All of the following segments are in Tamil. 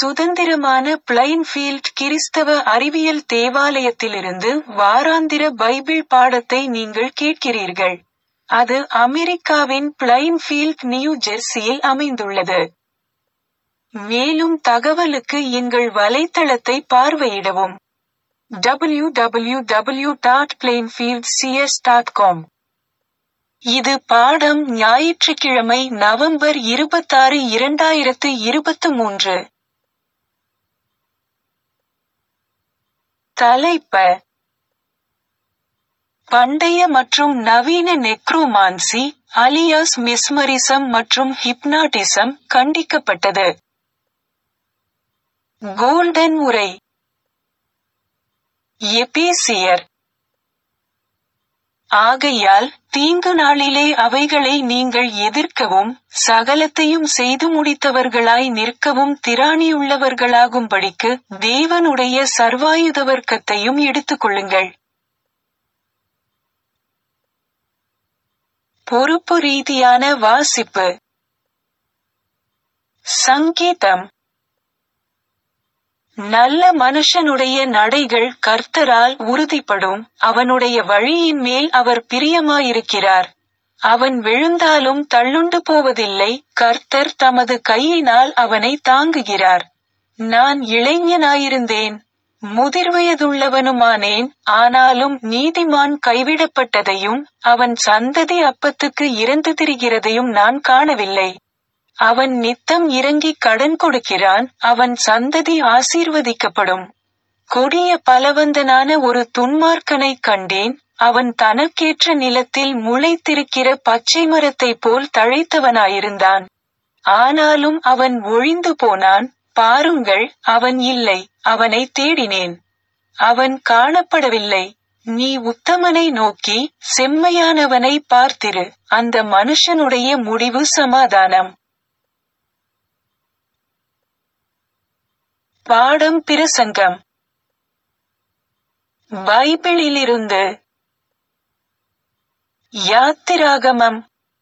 சுதந்திரமான பிளைன்ஃபீல்ட் கிறிஸ்தவ அறிவியல் தேவாலயத்திலிருந்து வாராந்திர பைபிள் பாடத்தை நீங்கள் கேட்கிறீர்கள். அது அமெரிக்காவின் பிளைன்ஃபீல்ட் நியூ ஜெர்சியில் அமைந்துள்ளது. மேலும் தகவலுக்கு எங்கள் வலைத்தளத்தை பார்வையிடவும். www.plainfieldcs.com இது பாடம் ஞாயிற்றுக்கிழமை நவம்பர் இருபத்தாறு இரண்டாயிரத்து இருபத்து மூன்று. தலைப்ப பண்டைய மற்றும் நவீன நெக்ரோமான்சி, அலியாஸ் மெஸ்மரிசம் மற்றும் ஹிப்னாட்டிசம் கண்டிக்கப்பட்டது. கோல்டன் உரை எபேசியர் ஆகையால் தீங்கு நாளிலே அவைகளை நீங்கள் எதிர்க்கவும் சகலத்தையும் செய்து முடித்தவர்களாய் நிற்கவும் திராணியுள்ளவர்களாகும்படிக்கு தேவனுடைய சர்வாயுதவர்க்கத்தையும் எடுத்துக்கொள்ளுங்கள். பொறுப்பு ரீதியான வாசிப்பு சங்கீதம் நல்ல மனுஷனுடைய நடைகள் கர்த்தரால் உறுதிப்படும் அவனுடைய வழியின் மேல் அவர் பிரியமாயிருக்கிறார். அவன் விழுந்தாலும் தள்ளுண்டு போவதில்லை கர்த்தர் தமது கையினால் அவனை தாங்குகிறார். நான் இளைஞனாயிருந்தேன். முதிர்வயதுள்ளவனுமானேன் ஆனாலும் நீதிமான் கைவிடப்பட்டதையும் அவன் சந்ததி அப்பத்துக்கு இறந்து திரிகிறதையும் நான் காணவில்லை. அவன் நித்தம் இறங்கிக் கடன் கொடுக்கிறான் அவன் சந்ததி ஆசீர்வதிக்கப்படும். கொடிய பலவந்தனான ஒரு துன்மார்க்கனைக் கண்டேன் அவன் தனக்கேற்ற நிலத்தில் முளைத்திருக்கிற பச்சை மரத்தைப் போல் தழைத்தவனாயிருந்தான். ஆனாலும் அவன் ஒழிந்து போனான் பாருங்கள் அவன் இல்லை அவனை தேடினேன். அவன் காணப்படவில்லை. நீ உத்தமனை நோக்கி செம்மையானவனை பார்த்திரு அந்த மனுஷனுடைய முடிவு சமாதானம். பாடம் பிரசங்கம் பைபிளிலிருந்து யாத்திராகமம்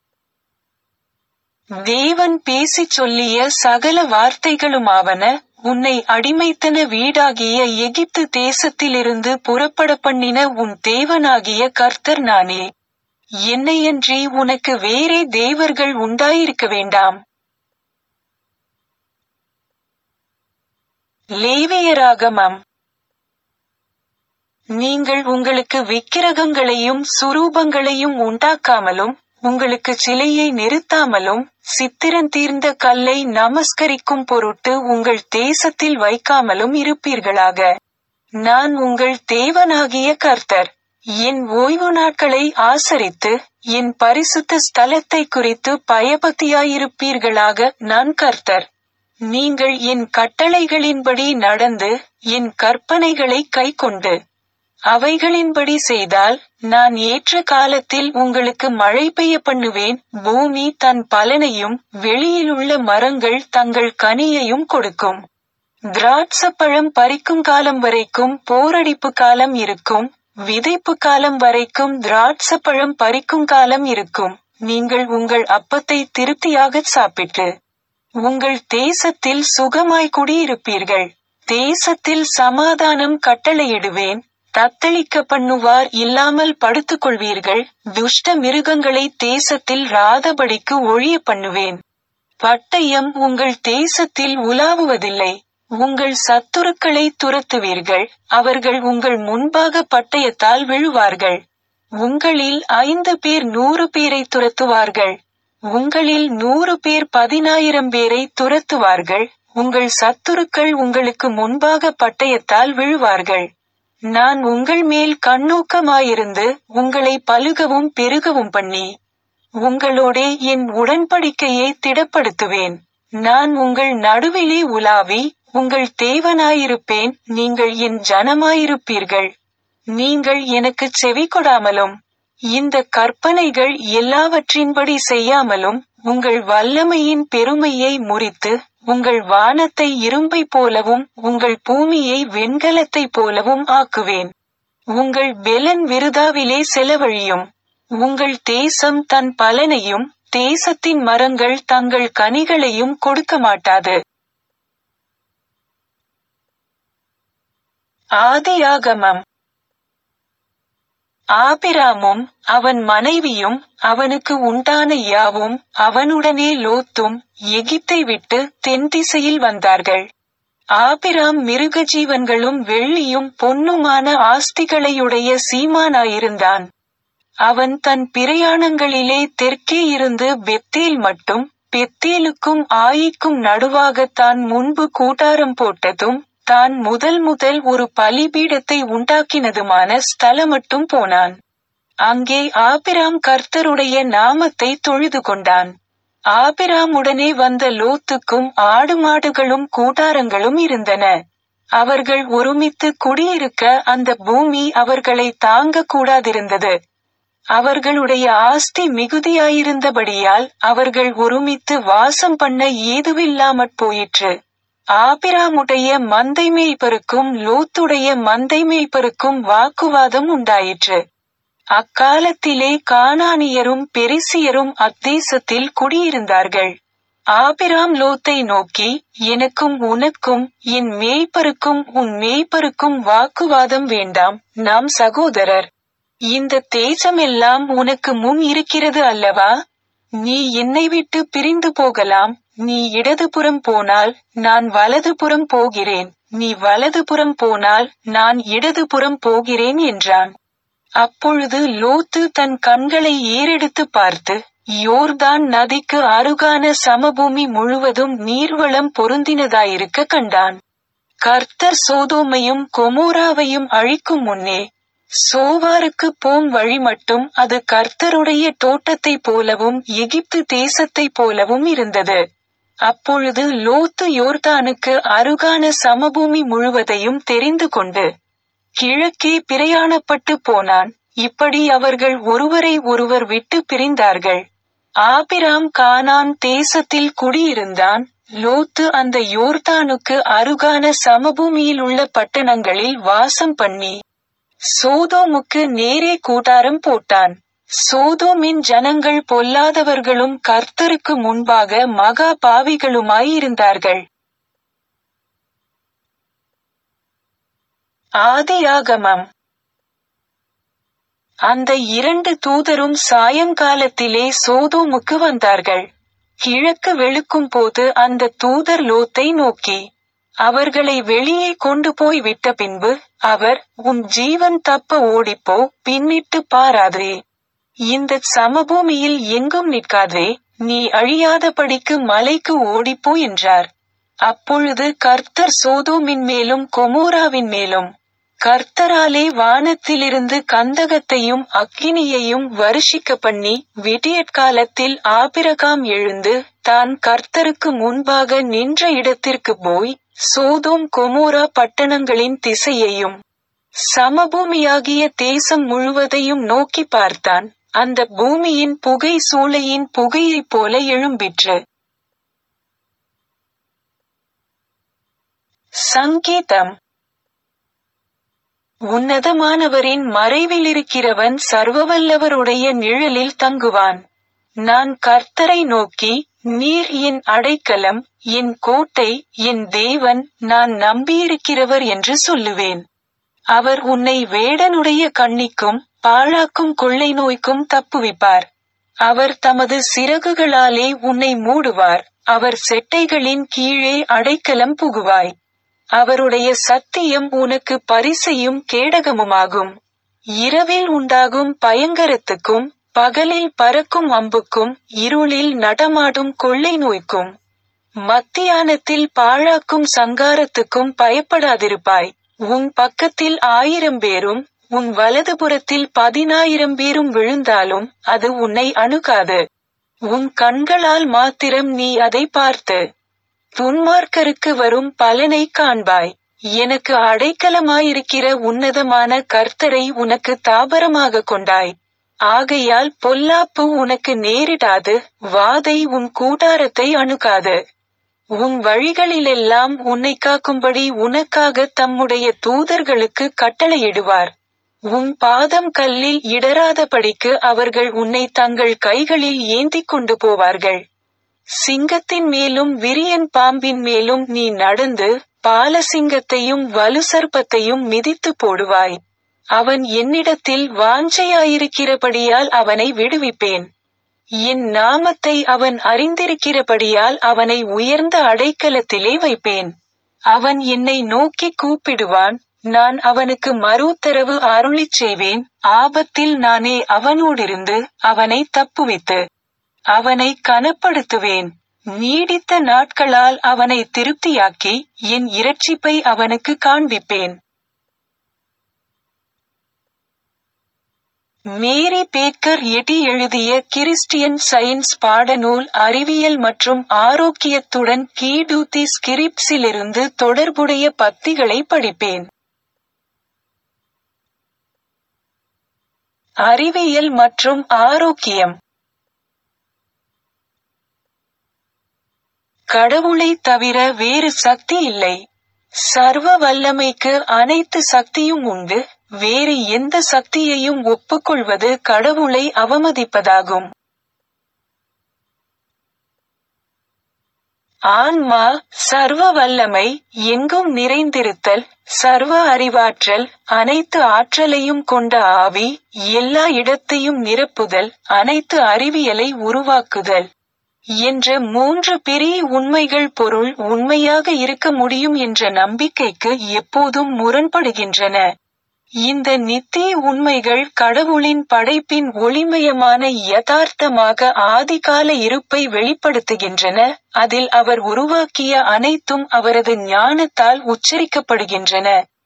தேவன் பேசிச் சொல்லிய சகல வார்த்தைகளுமாவன உன்னை அடிமைத்தன வீடாகிய எகிப்து தேசத்திலிருந்து புறப்பட பண்ணின உன் தேவனாகிய கர்த்தர் நானே. என்னையன்றி உனக்கு வேறே தேவர்கள் உண்டாயிருக்க வேண்டாம். லேவியராகமம் நீங்கள் உங்களுக்கு விக்கிரகங்களையும் சுரூபங்களையும் உண்டாக்காமலும் உங்களுக்கு சிலையை நிறுத்தாமலும் சித்திரன் தீர்ந்த கல்லை நமஸ்கரிக்கும் பொருட்டு உங்கள் தேசத்தில் வைக்காமலும் இருப்பீர்களாக. நான் உங்கள் தேவனாகிய கர்த்தர். என் ஓய்வு நாட்களை ஆசரித்து என் பரிசுத்த ஸ்தலத்தை குறித்து பயபக்தியாயிருப்பீர்களாக நான் கர்த்தர். நீங்கள் என் கட்டளைகளின்படி நடந்து என் கற்பனைகளை கைக்கொண்டு அவைகளின்படி செய்தால் நான் ஏற்ற காலத்தில் உங்களுக்கு மழை பெய்ய பண்ணுவேன் பூமி தன் பலனையும் வெளியிலுள்ள மரங்கள் தங்கள் கனியையும் கொடுக்கும். திராட்சப்பழம் பறிக்கும் காலம் வரைக்கும் போரடிப்பு காலம் இருக்கும் விதைப்பு காலம் வரைக்கும் திராட்சப்பழம் பறிக்கும் காலம் இருக்கும் நீங்கள் உங்கள் அப்பத்தை திருப்தியாகச் சாப்பிட்டு உங்கள் தேசத்தில் சுகமாய் குடியிருப்பீர்கள் தேசத்தில் சமாதானம் கட்டளையிடுவேன் தத்தளிக்க பண்ணுவார் இல்லாமல் படுத்துக்கொள்வீர்கள் துஷ்ட மிருகங்களை தேசத்தில் ராதபடிக்கு ஒழிய பண்ணுவேன் பட்டயம் உங்கள் தேசத்தில் உலாவுவதில்லை உங்கள் சத்துருக்களை துரத்துவீர்கள் அவர்கள் உங்கள் முன்பாக பட்டயத்தால் விழுவார்கள் உங்களில் ஐந்து பேர் நூறு பேரை துரத்துவார்கள் உங்களில் நூறு பேர் பதினாயிரம் பேரை துரத்துவார்கள் உங்கள் சத்துருக்கள் உங்களுக்கு முன்பாக பட்டயத்தால் விழுவார்கள் நான் உங்கள் மேல் கண்ணோக்கமாயிருந்து உங்களை பலுகவும் பெருகவும் பண்ணி உங்களோடே என் உடன்படிக்கையை திடப்படுத்துவேன் நான் உங்கள் நடுவிலே உலாவி உங்கள் தேவனாயிருப்பேன் நீங்கள் என் ஜனமாயிருப்பீர்கள் நீங்கள் எனக்கு செவி கொடாமலும் இந்த கற்பனைகள் எல்லாவற்றின்படி செய்யாமலும் உங்கள் வல்லமையின் பெருமையை முறித்து உங்கள் வானத்தை இரும்பை போலவும் உங்கள் பூமியை வெண்கலத்தை போலவும் ஆக்குவேன் உங்கள் பெலன் விருதாவிலே செலவழியும் உங்கள் தேசம் தன் பலனையும் தேசத்தின் மரங்கள் தங்கள் கனிகளையும் கொடுக்க மாட்டாது ஆதியாகமம் ஆபிராமும் அவன் மனைவியும் அவனுக்கு உண்டான யாவும் அவனுடனே லோத்தும் எகிப்தை விட்டு தென் திசையில் வந்தார்கள் ஆபிராம் மிருக ஜீவன்களும் வெள்ளியும் பொன்னுமான ஆஸ்திகளையுடைய சீமானாயிருந்தான் அவன் தன் பிரயாணங்களிலே தெற்கே இருந்து பெத்தேல் மட்டும் பெத்தேலுக்கும் ஆயிக்கும் நடுவாக தான் முன்பு கூட்டாரம் போட்டதும் தான் முதல் முதல் ஒரு பலிபீடத்தை உண்டாக்கினதுமான ஸ்தலமட்டும் போனான் அங்கே ஆபிராம் கர்த்தருடைய நாமத்தை தொழுது கொண்டான் ஆபிராம் உடனே வந்த லோத்துக்கும் ஆடு மாடுகளும் கூட்டாரங்களும் இருந்தன அவர்கள் ஒருமித்து குடியிருக்க அந்த பூமி அவர்களை தாங்க கூடாதிருந்தது அவர்களுடைய ஆஸ்தி மிகுதியாயிருந்தபடியால் அவர்கள் ஒருமித்து வாசம் பண்ண ஏதுவில்லாமற் போயிற்று ஆபிராமுடைய மந்தை மேய்ப்பருக்கும் லோத்துடைய மந்தை மேய்ப்பருக்கும் வாக்குவாதம் உண்டாயிற்று அக்காலத்திலே கானானியரும் பெரிசியரும் அத்தேசத்தில் குடியிருந்தார்கள் ஆபிராம் லோத்தை நோக்கி எனக்கும் உனக்கும் என் மேய்ப்பருக்கும் உன் மேய்ப்பருக்கும் வாக்குவாதம் வேண்டாம் நாம் சகோதரர் இந்த தேசமெல்லாம் உனக்கு முன் இருக்கிறது அல்லவா நீ என்னை விட்டு பிரிந்து போகலாம் நீ இடதுபுறம் போனால் நான் வலதுபுறம் போகிறேன் நீ வலதுபுறம் போனால் நான் இடதுபுறம் போகிறேன் என்றான் அப்பொழுது லோத்து தன் கண்களை ஏறெடுத்து பார்த்து யோர்தான் நதிக்கு அருகான சமபூமி முழுவதும் நீர்வளம் பொருந்தினதாயிருக்க கண்டான் கர்த்தர் சோதோமையும் கொமோராவையும் அழிக்கும் முன்னே சோவாருக்கு போம் வழி மட்டும் அது கர்த்தருடைய தோட்டத்தைப் போலவும் எகிப்து தேசத்தைப் போலவும் இருந்தது அப்பொழுது லோத்து யோர்தானுக்கு அருகான சமபூமி முழுவதையும் தெரிந்து கொண்டு கிழக்கே பிரயாணப்பட்டு போனான் இப்படி அவர்கள் ஒருவரை ஒருவர் விட்டு பிரிந்தார்கள் ஆபிராம் கானான் தேசத்தில் குடியிருந்தான் லோத்து அந்த யோர்தானுக்கு அருகான சமபூமியில் உள்ள பட்டணங்களில் வாசம் பண்ணி சோதோமுக்கு நேரே கூட்டாரம் போட்டான் சோதோமின் ஜனங்கள் பொல்லாதவர்களும் கர்த்தருக்கு முன்பாக மகா பாவிகளுமாயிருந்தார்கள் ஆதியாகமம் அந்த இரண்டு தூதரும் சாயங்காலத்திலே சோதோமுக்கு வந்தார்கள் கிழக்கு வெளுக்கும் போது அந்த தூதர் லோத்தை நோக்கி அவர்களை வெளியே கொண்டு போய் விட்ட பின்பு அவர் உன் ஜீவன் தப்ப ஓடிப்போ பின்னிட்டு பாராதே இந்த சமபூமியில் எங்கும் நிற்காதே நீ அழியாதபடிக்கு மலைக்கு ஓடிப்போ என்றார் அப்பொழுது கர்த்தர் சோதோமின் மேலும் கொமோராவின் மேலும் கர்த்தராலே வானத்திலிருந்து கந்தகத்தையும் அக்கினியையும் வருஷிக்க பண்ணி விடியற்காலத்தில் ஆபிரகாம் எழுந்து தான் கர்த்தருக்கு முன்பாக நின்ற இடத்திற்கு போய் சோதோம் கொமோரா பட்டணங்களின் திசையையும் சமபூமியாகிய தேசம் முழுவதையும் நோக்கி பார்த்தான் அந்த பூமியின் புகை சூளையின் புகையைப் போல எழும்பிற்று சங்கீதம் உன்னதமானவரின் மறைவிலிருக்கிறவன் சர்வவல்லவருடைய நிழலில் தங்குவான் நான் கர்த்தரை நோக்கி நீர் என் அடைக்கலம் என் கோட்டை என் தேவன் நான் நம்பியிருக்கிறவர் என்று சொல்லுவேன் அவர் உன்னை வேடனுடைய கண்ணிக்கும் பாழாக்கும் கொள்ளை நோய்க்கும் தப்புவிப்பார் அவர் தமது சிறகுகளாலே உன்னை மூடுவார் அவர் செட்டைகளின் கீழே அடைக்கலம் புகுவாய் அவருடைய சத்தியம் உனக்கு பரிசையும் கேடகமுமாகும் இரவில் உண்டாகும் பயங்கரத்துக்கும் பகலில் பறக்கும் அம்புக்கும் இருளில் நடமாடும் கொள்ளை நோய்க்கும் மத்தியானத்தில் பாழாக்கும் சங்காரத்துக்கும் பயப்படாதிருப்பாய் உன் பக்கத்தில் ஆயிரம் பேரும் உன் வலதுபுறத்தில் பதினாயிரம் பேரும் விழுந்தாலும் அது உன்னை அணுகாது உன் கண்களால் மாத்திரம் நீ அதை பார்த்து துன்மார்க்கருக்கு வரும் பலனை காண்பாய் எனக்கு அடைக்கலமாயிருக்கிற உன்னதமான கர்த்தரை உனக்கு தாபரமாக கொண்டாய் ஆகையால் பொல்லாப்பு உனக்கு நேரிடாது வாதை உன் கூடாரத்தை அணுகாது உன் வழிகளிலெல்லாம் உன்னை காக்கும்படி உனக்காக தம்முடைய தூதர்களுக்கு கட்டளையிடுவார் உன் பாதம் கல்லில் இடராதபடிக்கு அவர்கள் உன்னை தங்கள் கைகளில் ஏந்திக் கொண்டு போவார்கள் சிங்கத்தின் மேலும் விரியன் பாம்பின் மேலும் நீ நடந்து பாலசிங்கத்தையும் வலுசர்ப்பத்தையும் மிதித்து போடுவாய் அவன் என்னிடத்தில் வாஞ்சையாயிருக்கிறபடியால் அவனை விடுவிப்பேன் என் நாமத்தை அவன் அறிந்திருக்கிறபடியால் அவனை உயர்ந்த அடைக்கலத்திலே வைப்பேன் அவன் என்னை நோக்கி கூப்பிடுவான் நான் அவனுக்கு மறுத்தரவு அருளிச் செய்வேன் ஆபத்தில் நானே அவனோடிருந்து அவனை தப்புவித்து அவனை கனப்படுத்துவேன் நீடித்த நாட்களால் அவனை திருப்தியாக்கி என் இரட்சிப்பை அவனுக்கு காண்பிப்பேன் மேரி பேக்கர் எட்டி எழுதிய கிறிஸ்டியன் சயின்ஸ் பாடநூல் அறிவியல் மற்றும் ஆரோக்கியத்துடன் கீடூத்தி ஸ்கிரிப்ஸிலிருந்து தொடர்புடைய பத்திகளை படிப்பேன் அறிவியல் மற்றும் ஆரோக்கியம் கடவுளை தவிர வேறு சக்தி இல்லை சர்வ வல்லமைக்கு அனைத்து சக்தியும் உண்டு வேறு எந்த சக்தியையும் ஒப்புக்கொள்வது கடவுளை அவமதிப்பதாகும் ஆன்மா சர்வ வல்லமை எங்கும் நிறைந்திருத்தல் சர்வ அறிவாற்றல் அனைத்து ஆற்றலையும் கொண்ட ஆவி எல்லா இடத்தையும் நிரப்புதல் அனைத்து அறிவியலை உருவாக்குதல் என்ற மூன்று பெரிய உண்மைகள் பொருள் உண்மையாக இருக்க முடியும் என்ற நம்பிக்கைக்கு எப்போதும் முரண்படுகின்றன இந்த நித்திய உண்மைகள் கடவுளின் படைப்பின் ஒளிமயமான யதார்த்தமாக ஆதிகால இருப்பை வெளிப்படுத்துகின்றன அதில் அவர் உருவாக்கிய அனைத்தும் அவரது ஞானத்தால் உச்சரிக்கப்படுகின்றன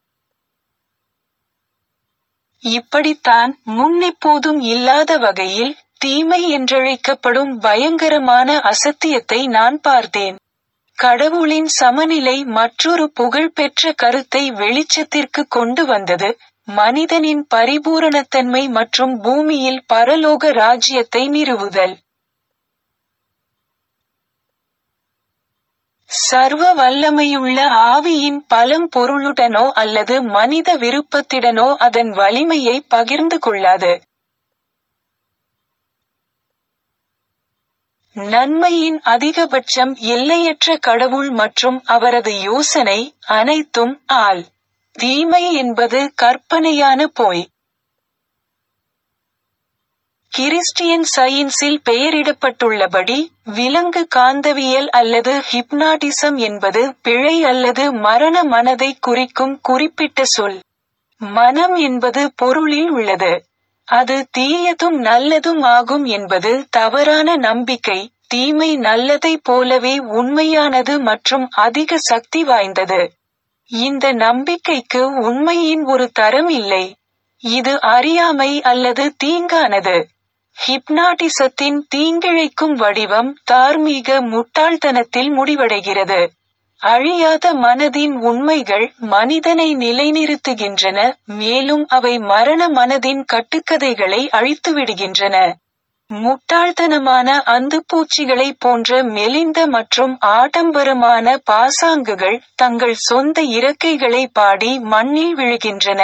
இப்படித்தான் முன்னெப்போதும் இல்லாத வகையில் தீமை என்றழைக்கப்படும் பயங்கரமான அசத்தியத்தை நான் பார்த்தேன் கடவுளின் சமநிலை மற்றொரு புகழ்பெற்ற கருத்தை வெளிச்சத்திற்கு கொண்டு வந்தது மனிதனின் பரிபூரணத்தன்மை மற்றும் பூமியில் பரலோக ராஜ்யத்தை நிறுவுதல் சர்வ வல்லமையுள்ள ஆவியின் பலம் பொருளுடனோ அல்லது மனித விருப்பத்திடனோ அதன் வலிமையை பகிர்ந்து கொள்ளாது நன்மையின் அதிகபட்சம் எல்லையற்ற கடவுள் மற்றும் அவரது யோசனை அனைத்தும் ஆல் தீமை என்பது கற்பனையான போய் கிறிஸ்டியன் சயின்ஸில் பெயரிடப்பட்டுள்ளபடி விலங்கு காந்தவியல் அல்லது ஹிப்னாட்டிசம் என்பது பிழை அல்லது மரண மனதை குறிக்கும் குறிப்பிட்ட சொல் மனம் என்பது பொருளில் உள்ளது அது தீயதும் நல்லதும் ஆகும் என்பது தவறான நம்பிக்கை தீமை நல்லதைப் போலவே உண்மையானது மற்றும் அதிக சக்தி வாய்ந்தது இந்த நம்பிக்கைக்கு உண்மையின் ஒரு தரம் இல்லை இது அறியாமை அல்லது தீங்கானது ஹிப்னாட்டிசத்தின் தீங்கிழைக்கும் வடிவம் தார்மீக முட்டாள்தனத்தில் முடிவடைகிறது அழியாத மனதின் உண்மைகள் மனிதனை நிலைநிறுத்துகின்றன மேலும் அவை மரண மனதின் கட்டுக்கதைகளை அழித்துவிடுகின்றன முட்டாள்தனமான அந்துப்பூச்சிகளைப் போன்ற மெலிந்த மற்றும் ஆடம்பரமான பாசாங்குகள் தங்கள் சொந்த இறக்கைகளை பாடி மண்ணில் விழுகின்றன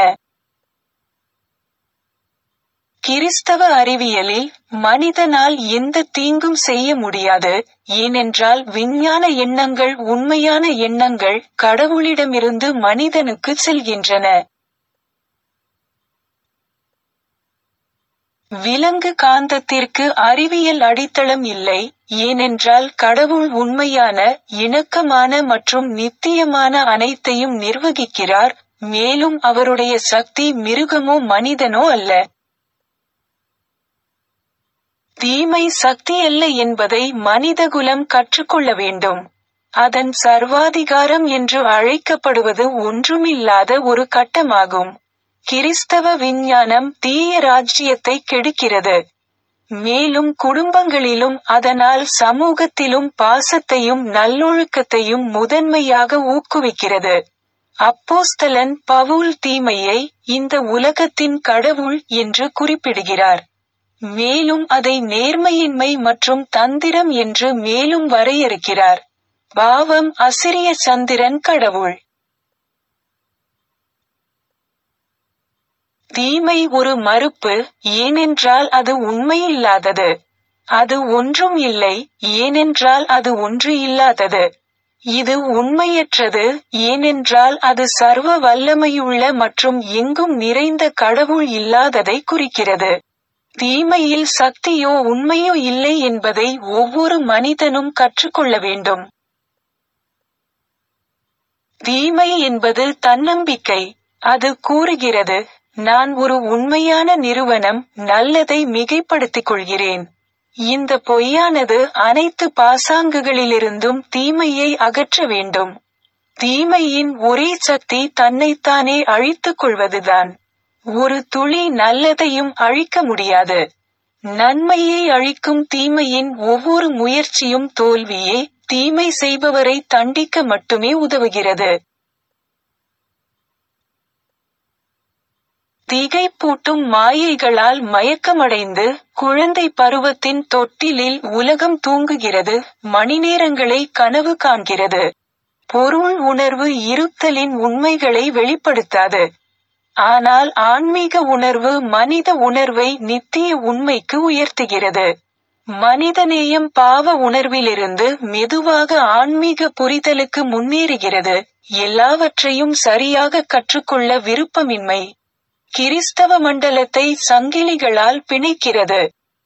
கிறிஸ்தவ அறிவியலில் மனிதனால் எந்த தீங்கும் செய்ய முடியாது ஏனென்றால் விஞ்ஞான எண்ணங்கள் உண்மையான எண்ணங்கள் கடவுளிடமிருந்து மனிதனுக்கு செல்கின்றன விலங்கு காந்தத்திற்கு அறிவியல் அடித்தளம் இல்லை ஏனென்றால் கடவுள் உண்மையான இணக்கமான மற்றும் நித்தியமான அனைத்தையும் நிர்வகிக்கிறார் மேலும் அவருடைய சக்தி மிருகமோ மனிதனோ அல்ல தீமை சக்தியல்ல என்பதை மனிதகுலம் கற்றுக்கொள்ள வேண்டும் அதன் சர்வாதிகாரம் என்று அழைக்கப்படுவது ஒன்றுமில்லாத ஒரு கட்டமாகும் கிறிஸ்தவ விஞ்ஞானம் தீய ராஜ்யத்தை கெடுக்கிறது மேலும் குடும்பங்களிலும் அதனால் சமூகத்திலும் பாசத்தையும் நல்லொழுக்கத்தையும் முதன்மையாக ஊக்குவிக்கிறது அப்போஸ்தலன் பவுல் தீமையை இந்த உலகத்தின் கடவுள் என்று குறிப்பிடுகிறார் மேலும் அதை நேர்மையின்மை மற்றும் தந்திரம் என்று மேலும் வரையறுக்கிறார் பாவம் அசிரிய சந்திரன் கடவுள் தீமை ஒரு மறுப்பு ஏனென்றால் அது உண்மையில்லாதது அது ஒன்றும் இல்லை ஏனென்றால் அது ஒன்று இல்லாதது இது உண்மையற்றது ஏனென்றால் அது சர்வ வல்லமையுள்ள மற்றும் எங்கும் நிறைந்த கடவுள் இல்லாததை குறிக்கிறது தீமையில் சக்தியோ உண்மையோ இல்லை என்பதை ஒவ்வொரு மனிதனும் கற்றுக்கொள்ள வேண்டும் தீமை என்பது தன்னம்பிக்கை அது கூறுகிறது நான் ஒரு உண்மையான நிறுவனம் நல்லதை மிகைப்படுத்திக் கொள்கிறேன் இந்த பொய்யானது அனைத்து பாசாங்குகளிலிருந்தும் தீமையை அகற்ற வேண்டும் தீமையின் ஒரே சக்தி தன்னைத்தானே அழித்துக் கொள்வதுதான் ஒரு துளி நல்லதையும் அழிக்க முடியாது நன்மையை அழிக்கும் தீமையின் ஒவ்வொரு முயற்சியும் தோல்வியே தீமை செய்பவரை தண்டிக்க மட்டுமே உதவுகிறது திகைப்பூட்டும் மாயைகளால் மயக்கமடைந்து குழந்தை பருவத்தின் தொட்டிலில் உலகம் தூங்குகிறது மணிநேரங்களை கனவு காண்கிறது பொருள் உணர்வு இருத்தலின் உண்மைகளை வெளிப்படுத்தாது ஆனால் ஆன்மீக உணர்வு மனித உணர்வை நித்திய உண்மைக்கு உயர்த்துகிறது மனிதநேயம் பாவ உணர்விலிருந்து மெதுவாக ஆன்மீக புரிதலுக்கு முன்னேறுகிறது எல்லாவற்றையும் சரியாக கற்றுக்கொள்ள விருப்பமின்மை கிறிஸ்தவ மண்டலத்தை சங்கிலிகளால் பிணைக்கிறது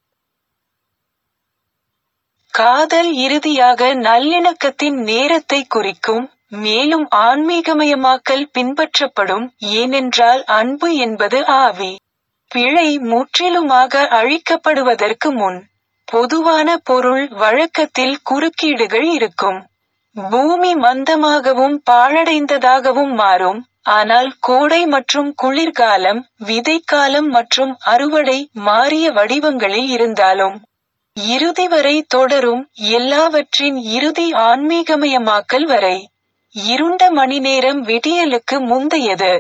காதல் இறுதியாக நல்லிணக்கத்தின் நேரத்தை குறிக்கும் மேலும் ஆன்மீகமயமாக்கல் பின்பற்றப்படும் ஏனென்றால் அன்பு என்பது ஆவி பிழை முற்றிலுமாக அழிக்கப்படுவதற்கு முன் பொதுவான பொருள் வழக்கத்தில் குறுக்கீடுகள் இருக்கும் பூமி மந்தமாகவும் பாழடைந்ததாகவும் மாறும் ஆனால் கோடை மற்றும் குளிர்காலம் விதைக்காலம் மற்றும் அறுவடை மாறிய வடிவங்களில் இருந்தாலும் இறுதி வரை தொடரும் எல்லாவற்றின் இறுதி ஆன்மீகமயமாக்கல் வரை இருண்ட மணிநேரம் விடியலுக்கு முந்தையது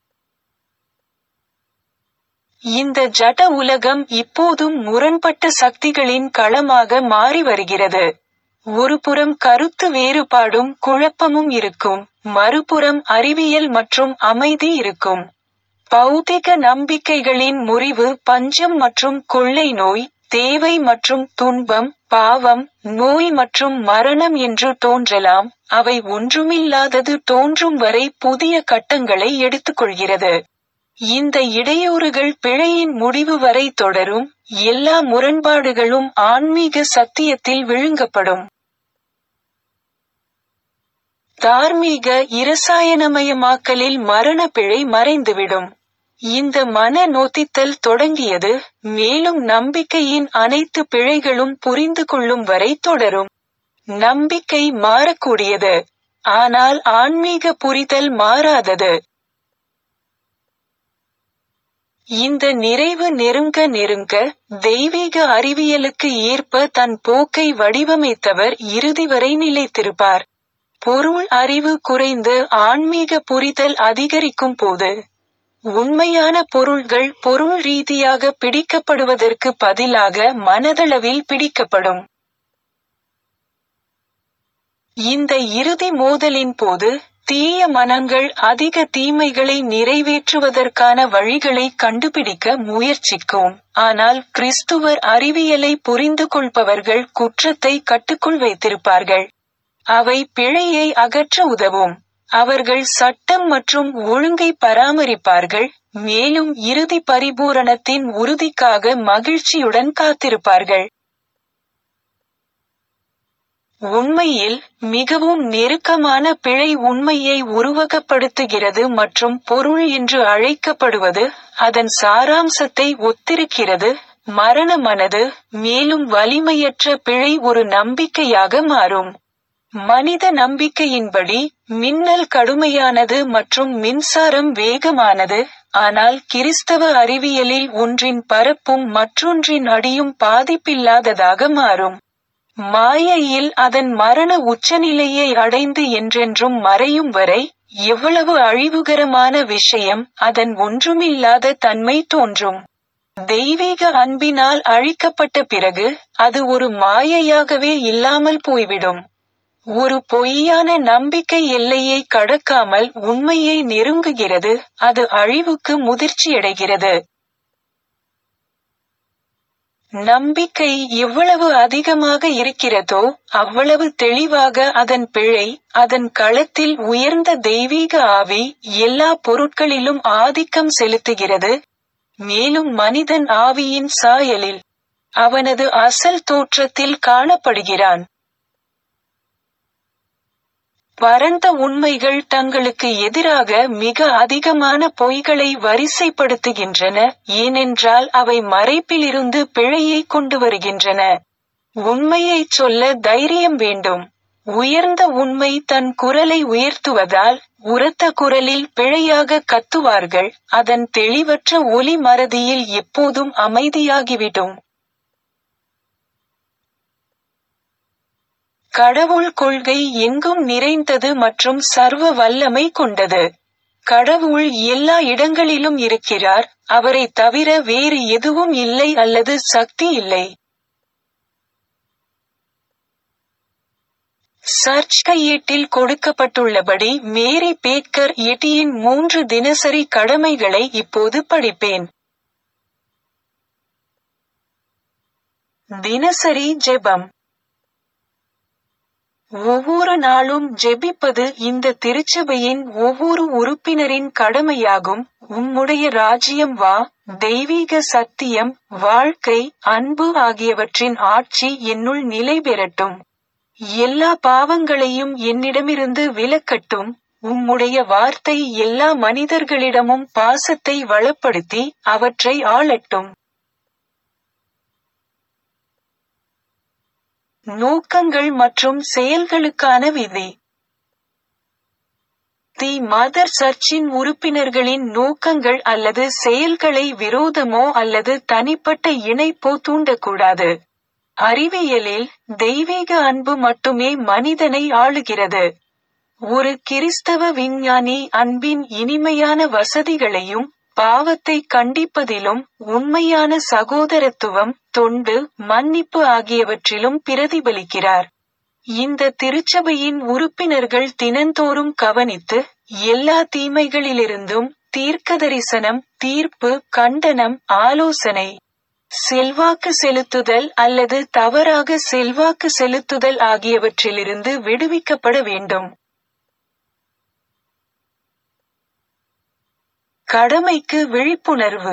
இந்த ஜட உலகம் இப்போதும் முரண்பட்ட சக்திகளின் களமாக மாறி வருகிறது ஒருபுறம் கருத்து வேறுபாடும் குழப்பமும் இருக்கும் மறுபுறம் அறிவியல் மற்றும் அமைதி இருக்கும் பௌதிக நம்பிக்கைகளின் முறிவு பஞ்சம் மற்றும் கொள்ளை நோய் தேவை மற்றும் துன்பம் பாவம் நோய் மற்றும் மரணம் என்று தோன்றலாம் அவை ஒன்றுமில்லாதது தோன்றும் வரை புதிய கட்டங்களை எடுத்துக்கொள்கிறது இந்த இடையூறுகள் பிழையின் முடிவு வரை தொடரும் எல்லா முரண்பாடுகளும் ஆன்மீக சத்தியத்தில் விழுங்கப்படும் தார்மீக இரசாயனமயமாக்கலில் மரண பிழை மறைந்துவிடும் இந்த மன நோத்தித்தல் தொடங்கியது மேலும் நம்பிக்கையின் அனைத்து பிழைகளும் புரிந்து கொள்ளும் வரை தொடரும் நம்பிக்கை மாறக்கூடியது ஆனால் ஆன்மீக புரிதல் மாறாதது இந்த நிறைவு நெருங்க நெருங்க தெய்வீக அறிவியலுக்கு ஏற்ப தன் போக்கை வடிவமைத்தவர் இறுதி வரை நிலைத்திருப்பார் பொருள் அறிவு குறைந்து ஆன்மீக புரிதல் அதிகரிக்கும் போது உண்மையான பொருள்கள் பொருள் ரீதியாக பிடிக்கப்படுவதற்கு பதிலாக மனதளவில் பிடிக்கப்படும் இந்த இறுதி மோதலின் போது தீய மனங்கள் அதிக தீமைகளை நிறைவேற்றுவதற்கான வழிகளை கண்டுபிடிக்க முயற்சிக்கும் ஆனால் கிறிஸ்துவர் அறிவியலை புரிந்து கொள்பவர்கள் குற்றத்தை கட்டுக்குள் வைத்திருப்பார்கள் அவை பிழையை அகற்ற உதவும் அவர்கள் சட்டம் மற்றும் ஒழுங்கை பராமரிப்பார்கள் மேலும் இறுதி பரிபூரணத்தின் உறுதிக்காக மகிழ்ச்சியுடன் காத்திருப்பார்கள் உண்மையில் மிகவும் நெருக்கமான பிழை உண்மையை உருவகப்படுத்துகிறது மற்றும் பொருள் என்று அழைக்கப்படுவது அதன் சாராம்சத்தை ஒத்திருக்கிறது மரண மனது மேலும் வலிமையற்ற பிழை ஒரு நம்பிக்கையாக மாறும் மனித நம்பிக்கையின்படி மின்னல் கடுமையானது மற்றும் மின்சாரம் வேகமானது ஆனால் கிறிஸ்தவ அறிவியலில் ஒன்றின் பரப்பும் மற்றொன்றின் அடியும் பாதிப்பில்லாததாக மாறும் மாயையில் அதன் மரண உச்சநிலையை அடைந்து என்றென்றும் மறையும் வரை எவ்வளவு அழிவுகரமான விஷயம் அதன் ஒன்றுமில்லாத தன்மை தோன்றும் தெய்வீக அன்பினால் அழிக்கப்பட்ட பிறகு அது ஒரு மாயையாகவே இல்லாமல் போய்விடும் ஒரு பொய்யான நம்பிக்கை எல்லையை கடக்காமல் உண்மையை நெருங்குகிறது அது அழிவுக்கு முதிர்ச்சியடைகிறது நம்பிக்கை எவ்வளவு அதிகமாக இருக்கிறதோ அவ்வளவு தெளிவாக அதன் பிழை அதன் களத்தில் உயர்ந்த தெய்வீக ஆவி எல்லா பொருட்களிலும் ஆதிக்கம் செலுத்துகிறது மேலும் மனிதன் ஆவியின் சாயலில் அவனது அசல் தோற்றத்தில் காணப்படுகிறான் பரந்த உண்மைகள் தங்களுக்கு எதிராக மிக அதிகமான பொய்களை வரிசைப்படுத்துகின்றன ஏனென்றால் அவை மறைப்பிலிருந்து பிழையை கொண்டு வருகின்றன உண்மையைச் சொல்ல தைரியம் வேண்டும் உயர்ந்த உண்மை தன் குரலை உயர்த்துவதால் உரத்த குரலில் பிழையாக கத்துவார்கள் அதன் தெளிவற்ற ஒலி மறதியில் எப்போதும் அமைதியாகிவிடும் கடவுள் கொள்கை எங்கும் நிறைந்தது மற்றும் சர்வ வல்லமை கொண்டது கடவுள் எல்லா இடங்களிலும் இருக்கிறார் அவரை தவிர வேறு எதுவும் இல்லை அல்லது சக்தி இல்லை சர்ச் கையேட்டில் கொடுக்கப்பட்டுள்ளபடி மேரி பேக்கர் எட்டியின் மூன்று தினசரி கடமைகளை இப்போது படிப்பேன் தினசரி ஜெபம் ஒவ்வொரு நாளும் ஜெபிப்பது இந்த திருச்சபையின் ஒவ்வொரு உறுப்பினரின் கடமையாகும் உம்முடைய ராஜ்யம் வா தெய்வீக சத்தியம் வாழ்க்கை அன்பு ஆகியவற்றின் ஆட்சி என்னுள் நிலை பெறட்டும் எல்லா பாவங்களையும் என்னிடமிருந்து விலக்கட்டும் உம்முடைய வார்த்தை எல்லா மனிதர்களிடமும் பாசத்தை வளப்படுத்தி அவற்றை ஆளட்டும் நோக்கங்கள் மற்றும் செயல்களுக்கான விதி தி மதர் சர்ச்சின் உறுப்பினர்களின் நோக்கங்கள் அல்லது செயல்களை விரோதமோ அல்லது தனிப்பட்ட இணைப்போ தூண்டக்கூடாது அறிவியலில் தெய்வீக அன்பு மட்டுமே மனிதனை ஆளுகிறது ஒரு கிறிஸ்தவ விஞ்ஞானி அன்பின் இனிமையான வசதிகளையும் பாவத்தை கண்டிப்பதிலும் உண்மையான சகோதரத்துவம் தொண்டு மன்னிப்பு ஆகியவற்றிலும் பிரதிபலிக்கிறார் இந்த திருச்சபையின் உறுப்பினர்கள் தினந்தோறும் கவனித்து எல்லா தீமைகளிலிருந்தும் தீர்க்கதரிசனம் தீர்ப்பு கண்டனம் ஆலோசனை செல்வாக்கு செலுத்துதல் அல்லது தவறாக செல்வாக்கு செலுத்துதல் ஆகியவற்றிலிருந்து விடுவிக்கப்பட வேண்டும் கடமைக்கு விழிப்புணர்வு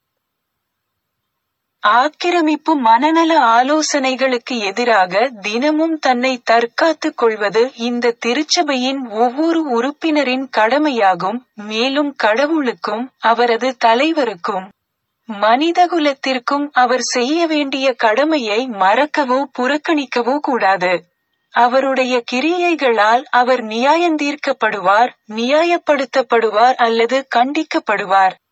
ஆக்கிரமிப்பு மனநல ஆலோசனைகளுக்கு எதிராக தினமும் தன்னை தற்காத்துக் கொள்வது இந்த திருச்சபையின் ஒவ்வொரு உறுப்பினரின் கடமையாகும் மேலும் கடவுளுக்கும் அவரது தலைவருக்கும் மனிதகுலத்திற்கும் அவர் செய்ய வேண்டிய கடமையை மறக்கவோ புறக்கணிக்கவோ கூடாது அவருடைய கிரியைகளால் அவர் நியாயந்தீர்க்கப்படுவார் நியாயப்படுத்தப்படுவார் அல்லது கண்டிக்கப்படுவார்